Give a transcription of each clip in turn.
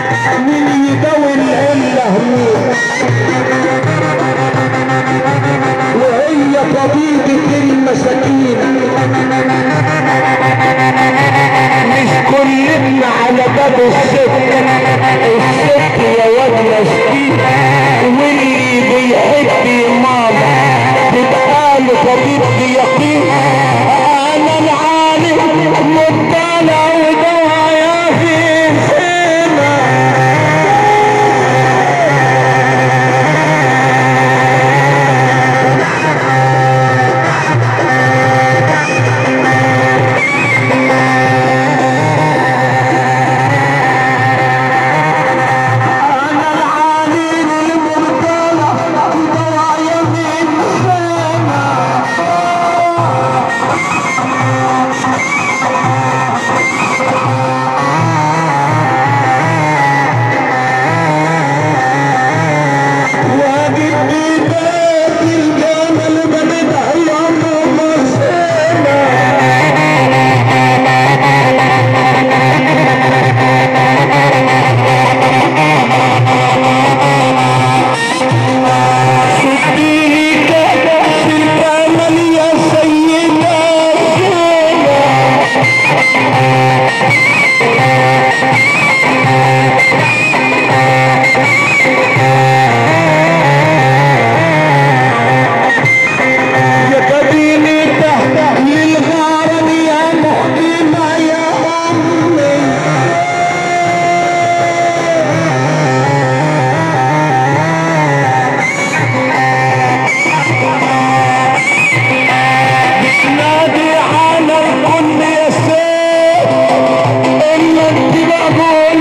مين يداوي العلة مين وهي طبيبة المساكين مش كلنا على باب الست الست يا واد مسكين واللي بيحب ماما تبقى له طبيب بيقين انا العالم مطلع ودوايا في سنه انا العالم المطلع ودوايا في سنه واجب بباب الجمل بندعي يوم مرسينا صديني كأس الجمل يا سيدة زينب يا كبيني تحت للغارة يا محكمة يا أمي نادي على الكل يا سيد إن انت بقول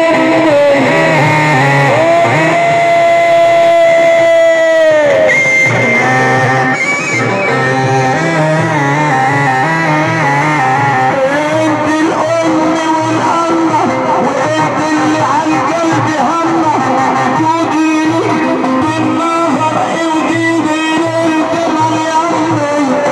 انت الام والامه وانت اللي على القلب همه توديني بالنظر وديني للجمل يا امي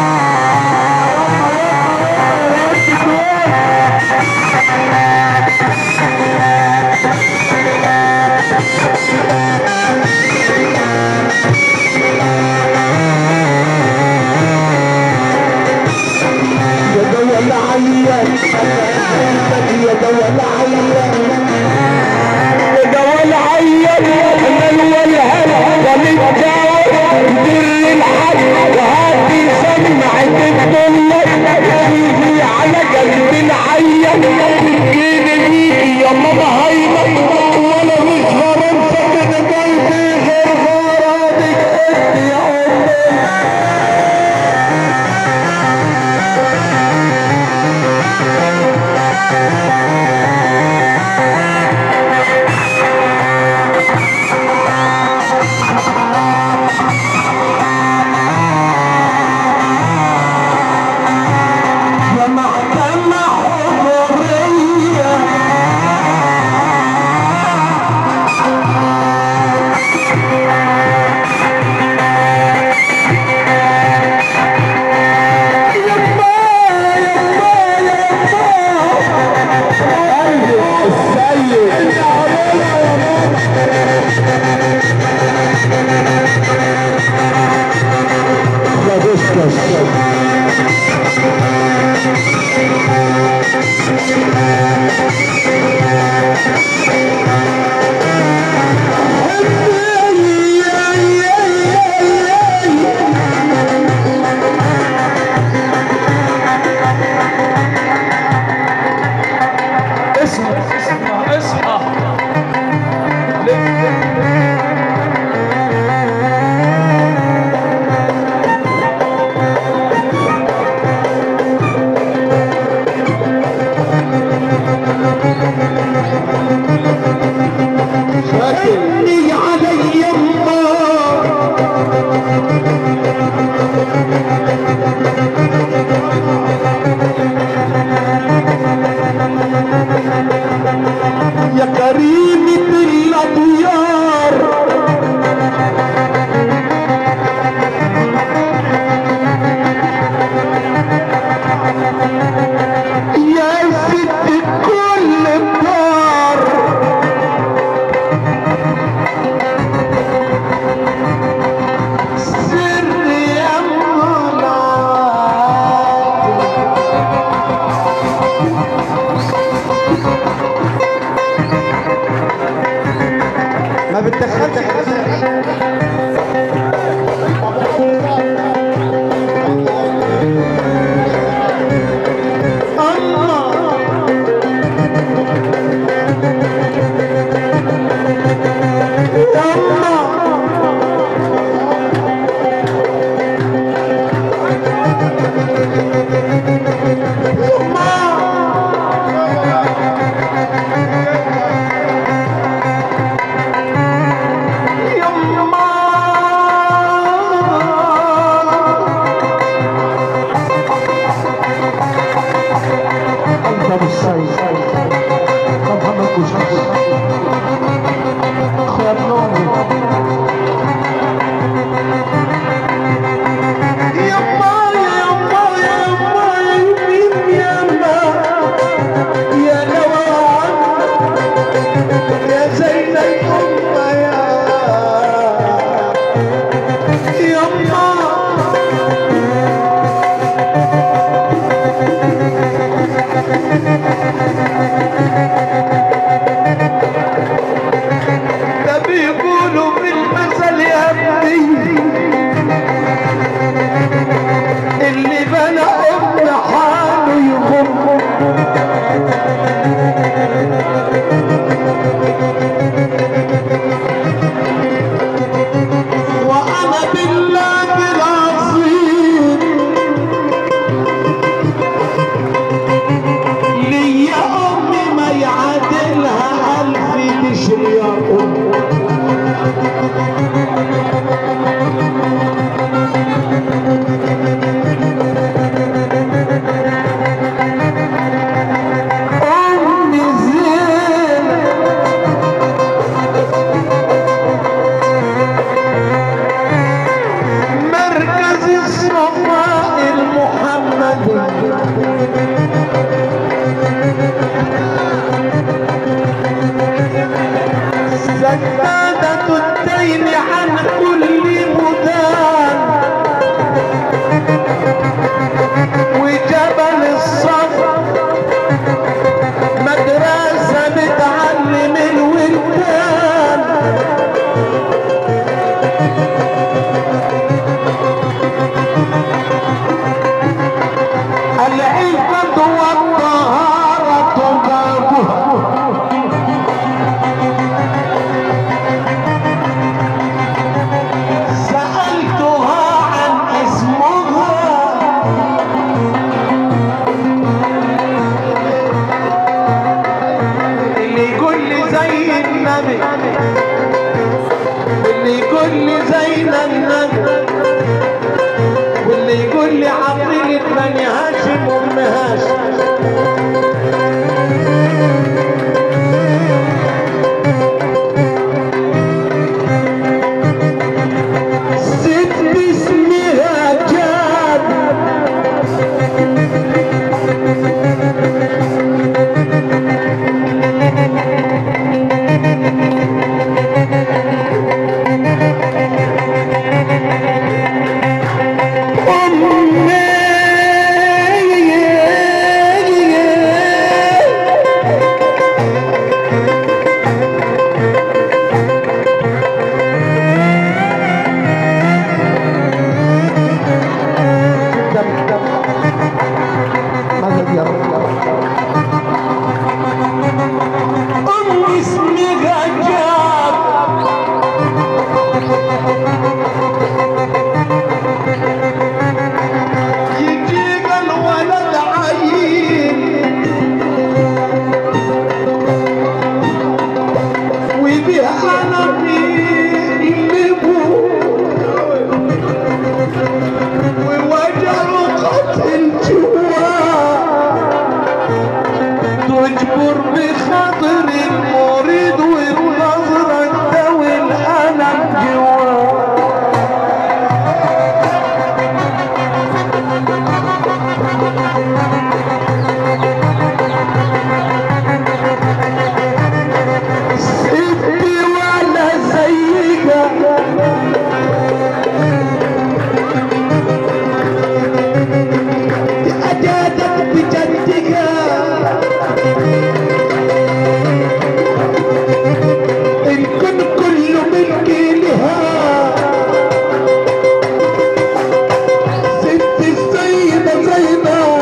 يا دول عيان يا دول عيان يا دول عيان من والهل ونتجاوز در الحد وهاتي سمعة الدنيا تيجي على قلب العيان تجيني بيكي يا ماما هيمة وانا مش فرنسا من قلبي غير غرابك انت يا امي يا محكمة حضورية يما يما يما السيد يا بوسكس اصحى اصحى اصحى لف. بني هاشم ام هاشم ست اسمها كان مدد يا رب ام اسمها جاب يجيك الولد عيين وبه انا بيقلبه ووجعه قتل جواه تجبر بخاطر المريض والنظرة تداوي الألم جواه ستي ولا زيك أجادك بجدك إن كن كل ملك لها ست السيدة زينب